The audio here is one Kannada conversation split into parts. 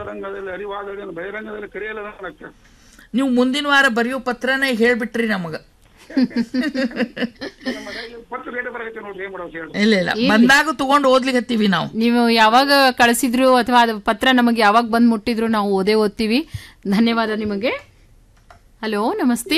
ಅಂತರಂಗದಲ್ಲಿ ಅರಿವಾದಗಳನ್ನು ಬಹಿರಂಗದಲ್ಲಿ ಕರೆಯಲಾಗಕ್ಕೆ ನೀವು ಮುಂದಿನ ವಾರ ಬರೆಯೋ ಪತ್ರನ ಹೇಳ್ಬಿಟ್ರಿ ನಮಗ ಪತ್ರ ರೇಟ್ ಬರಕತ್ತೆ ನೋಡ್ರಿ ಏನ್ ಮಾಡೋದು ಹೇಳಿ ಇಲ್ಲ ಇಲ್ಲ ಬಂದಾಗ ತಗೊಂಡು ಓದ್ಲಿಕ್ಕೆ ಹತ್ತೀವಿ ನಾವು ನೀವು ಯಾವಾಗ ಕಳಿಸಿದ್ರು ಅಥವಾ ಅದು ಪತ್ರ ನಮಗೆ ಯಾವಾಗ ಬಂದು ಮುಟ್ಟಿದ್ರು ನಾವು ಓದೇ ಓದ್ತೀವಿ ಧನ್ಯವಾದ ನಿಮಗೆ ಹಲೋ ನಮಸ್ತೆ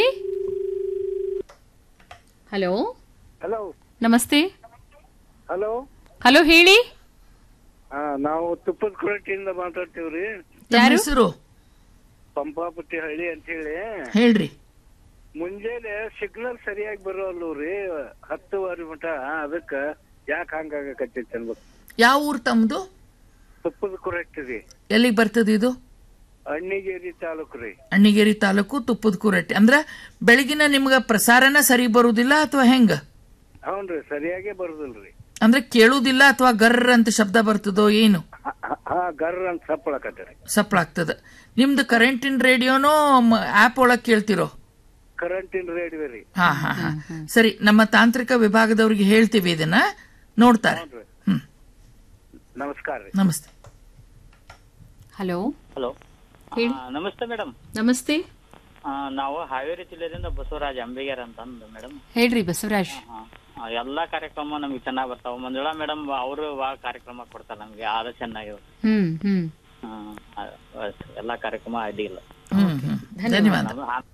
ಹಲೋ ಹಲೋ ನಮಸ್ತೆ ಹಲೋ ಹಲೋ ಹೇಳಿ ಹಾ ನಾವು ತುಪ್ಪದ ಕೊರಟಿಯಿಂದ ಮಾತಾಡ್ತೀವ್ರಿ ತಮ್ಮ ಹೆಸರು ಪಂಪಾಪಟ್ಟಿ ಹಳ್ಳಿ ಅಂತ ಹೇಳಿ ಹೇಳ್ರಿ ಮುಂಜಾನೆ ಸಿಗ್ನಲ್ ಸರಿಯಾಗಿ ಬರೋಲ್ರಿ ಹತ್ತುವರೆ ಮಟ ಅದಕ್ಕ ಯಾಕೆ ಹಂಗಾಗಕತ್ತೈತಿ ಅನ್ಬೇಕು ಯಾವ ಊರ್ ತಮ್ದು ತುಪ್ಪದ ಕೊರಟ್ಟಿ ರೀ ಎಲ್ಲಿಗೆ ಬರ್ತದ ಇದು ಅಣ್ಣಿಗೇರಿ ತಾಲೂಕು ರೀ ಅಣ್ಣಿಗೇರಿ ತಾಲೂಕು ತುಪ್ಪದ ಕೂರಟ್ಟಿ ಅಂದ್ರ ಬೆಳಗಿನ ನಿಮ್ಗ ಪ್ರಸಾರನ ಸರಿ ಬರುದಿಲ್ಲ ಅಥವಾ ಹೆಂಗ ಹೌನ್ರಿ ಸರಿಯಾಗೇ ಬರುದಿಲ್ರಿ ಅಂದ್ರೆ ಕೇಳುವುದಿಲ್ಲ ಅಥವಾ ಗರ್ರ ಅಂತ ಶಬ್ದ ಬರ್ತದೋ ಏನು ಹ- ಹ- ಹಾ ಗರ್ರ ಅಂತ ಸಪ್ಪಳಕತ್ತೀರಿ ಸಪ್ಳಾಗ್ತದ ನಿಮ್ದು ಕರೆಂಟಿನ ರೇಡಿಯೋನೋ ಆಪ್ ಒಳಗ್ ಕೇಳ್ತಿರೋ ಕರೆಂಟಿನ ರೇಡಿಯೋ ರೀ ಹಾ ಹಾ ಹಾ ಸರಿ ನಮ್ಮ ತಾಂತ್ರಿಕ ವಿಭಾಗದವ್ರಿಗೆ ಹೇಳ್ತೀವಿ ಇದನ್ನ ನೋಡ್ತಾರೆ ಹ್ಮ್ ನಮಸ್ಕಾರ ರೀ ನಮಸ್ತೆ ಹಲೋ ಹಲೋ ಹೇಳಿ. ನಮಸ್ತೆ ಮೇಡಮ್ ನಮಸ್ತೆ ನಾವು ಹಾವೇರಿ ಜಿಲ್ಲೆಯಿಂದ ಬಸವರಾಜ್ ಅಂಬಿಗರ್ ಅಂತಂದು ಮೇಡಮ್ ಹೇಳ್ರಿ ಬಸವರಾಜ್ ಎಲ್ಲಾ ಕಾರ್ಯಕ್ರಮ ನಮ್ಗೆ ಚೆನ್ನಾಗಿ ಬರ್ತಾವ ಮಂಜುಳಾ ಮೇಡಮ್ ಅವರು ಭಾಳ ಕಾರ್ಯಕ್ರಮ ಕೊಡ್ತಾರೆ ನಮ್ಗೆ ಆದ ಚೆನ್ನಾಗಿ ಹ್ಮ್ ಹ್ಮ್ ಎಲ್ಲಾ ಕಾರ್ಯಕ್ರಮ ಅಡ್ಡಿಲ್ಲ ಹ್ಮ್ ಹ್ಮ್ ಧನ್ಯವಾದ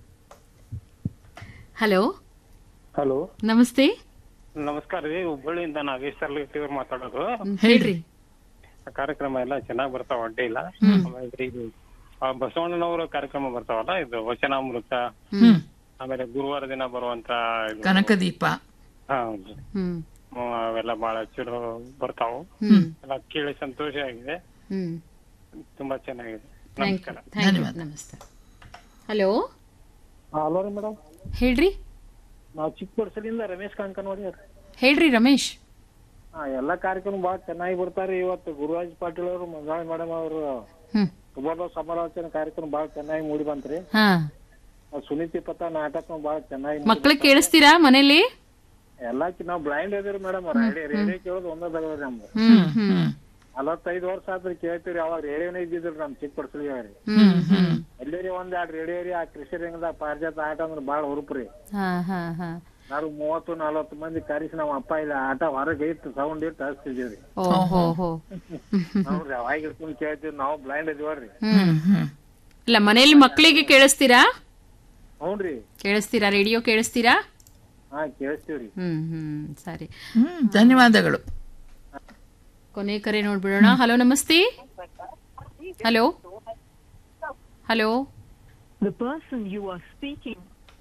ಹಲೋ ಹಲೋ ನಮಸ್ತೆ ನಮಸ್ಕಾರ ರೀ ಹುಬ್ಬಳ್ಳಿಯಿಂದ ನಾಗೇಶ್ ತರ್ಲಿಟ್ಟಿವ್ರು ಮಾತಾಡೋದು ಹೇಳ್ರಿ ಕಾರ್ಯಕ್ರಮ ಎಲ್ಲ ಚೆನ್ನಾಗಿ ಬರ್ತಾವ ಅಡ್ಡಿ ಇಲ್ಲ ಆಮೇಲೆ ಇದು ಆ ಬಸವಣ್ಣನವರ ಕಾರ್ಯಕ್ರಮ ಬರ್ತಾವಲ್ಲ ಇದು ವಚನಾಮೃತ ಹ್ಮ್ ಆಮೇಲೆ ಗುರುವಾರ ದಿನ ಬರುವಂತ ಇದು ಕನಕದೀಪ ಹಾ ಹೌದು. ಹ್ಮ್ ಹ್ಮ್, ಅವೆಲ್ಲ ಬಹಳ ಚಲೋ ಬರ್ತಾವು ಹ್ಮ್ ಎಲ್ಲ ಕೇಳಿ ಸಂತೋಷ ಆಗಿದೆ ಹ್ಮ್ ತುಂಬಾ ಚೆನ್ನಾಗಿದೆ ಥ್ಯಾಂಕ್ ಯು ನಮಸ್ಕಾರ ಥ್ಯಾಂಕ್ ಯು ನಮಸ್ತೆ ಹಲೋ ಹಲೋ ರೀ ಮೇಡಮ್ ಹೇಳ್ರಿ ನಾವು ಚಿಕ್ಕಪಡಿಸಲಿಂದ ರಮೇಶ್ ಕಾಂಕನವಾಡಿ ಹೇಳ್ರಿ ರಮೇಶ್ ಹಾ ಎಲ್ಲಾ ಕಾರ್ಯಕ್ರಮ ಬಾಳ ಚೆನ್ನಾಗಿ ಬರ್ತಾರಿ ಇವತ್ತು ಗುರುರಾಜ್ ಪಾಟೀಲ್ ಅವರು ಮಂಜಾಳಿ ಮೇಡಮ್ ಅವರು ಹ್ಮ್ ಸುಬರ್ಣ ಸಮಾಲೋಚನೆ ಕಾರ್ಯಕ್ರಮ ಬಾಳ ಚೆನ್ನಾಗಿ ಮೂಡಿ ಬಂತ್ರಿ ಹಾ ಆ ಸುನೀತಿ ಪಥ ನಾಟಕ ಬಾಳ ಚೆನ್ನಾಗಿ ಮಕ್ಳಿಗೆ ಕೇಳಿಸ್ತೀರಾ ಮನೇಲಿ ಎಲ್ಲಾ ನಾವ್ ಬ್ಲೈಂಡ್ ಇದೀವಿ ಮೇಡಮ್ ರೇಡಿಯೋ ಕೇಳೋದು ಒಂದೇ ಬೆಳಗ್ರಿ ನಮ್ದು ಹ್ಮ್ ಹ್ಮ್ ನಲವತ್ತೈದು ವರ್ಷ ಆದ್ರಿ ಕೇಳ್ತೀರಿ ಅವಾಗ ರೇಡಿಯೋನೇ ಇದ್ದಿದ್ರಿ ನಮ್ ಚಿಕ್ಕ ಪಡಿಸಲಿಗೆ ಹ್ಮ್ ಹ್ಮ್ ಎಲ್ಲೇರಿ ಒಂದ್ ಎರಡ್ ರೇಡಿಯೋ ರೀ ಆ ಕೃಷಿ ರಂಗದಾಗ ಪಾರಿಜಾತ ಆಟ ಅಂದ್ರೆ ಬಾಳ ಹುರುಪ್ರಿ ಹಾ ಹಾ ಹಾ ನಾವು ಮೂವತ್ತು ನಲವತ್ತು ಮಂದಿ ಕರೆಸಿ ನಾವ್ ಅಪ್ಪ ಇಲ್ಲ ಆಟ ಹೊರಗೆ ಇಟ್ಟು ಸೌಂಡ್ ಇಟ್ಟು ಹಚ್ತಿದೀವ್ರಿ ಓ ಹೋ ಹೋ ನೋಡ್ರಿ ಅವಾಗ ಇಟ್ಕೊಂಡ್ ಕೇಳ್ತೀವಿ ನಾವು ಬ್ಲೈಂಡ್ ಇದೀವ್ರಿ ಹ್ಮ್ ಹ್ಮ್ ಇಲ್ಲ ಮನೇಲಿ ಮಕ್ಕಳಿಗೆ ಕೇಳಿಸ್ತೀರಾ ಹ್ಞೂನ್ರಿ ಕೇಳಿಸ್ತೀರಾ ರೇಡಿಯೋ ಕೇಳಿಸ್ತೀರಾ ಹಾ ಕೇಳಿಸ್ತೀವ್ರಿ ಹ್ಮ್ ಹ್ಮ್ ಸರಿ ಹ್ಮ್ ಧನ್ಯವಾದಗಳು ಕೊನೆ ಕರೆ ನೋಡ್ಬಿಡೋಣ ಹಲೋ ನಮಸ್ತೆ hello hello The person you are speaking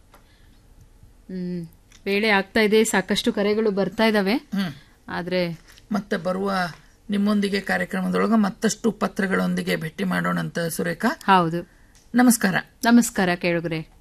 ಹ್ಮ್ ವೇಳೆ ಆಗ್ತಾ ಇದೆ ಸಾಕಷ್ಟು ಕರೆಗಳು ಬರ್ತಾ ಇದಾವೆ ಹ್ಮ್ ಆದ್ರೆ ಮತ್ತೆ ಬರುವ ನಿಮ್ಮೊಂದಿಗೆ ಕಾರ್ಯಕ್ರಮದೊಳಗ ಮತ್ತಷ್ಟು ಪತ್ರಗಳೊಂದಿಗೆ ಭೇಟಿ ಮಾಡೋಣಂತ ಸುರೇಖಾ ಹೌದು ನಮಸ್ಕಾರ ನಮಸ್ಕಾರ ಕೇಳುಗ್ರೆ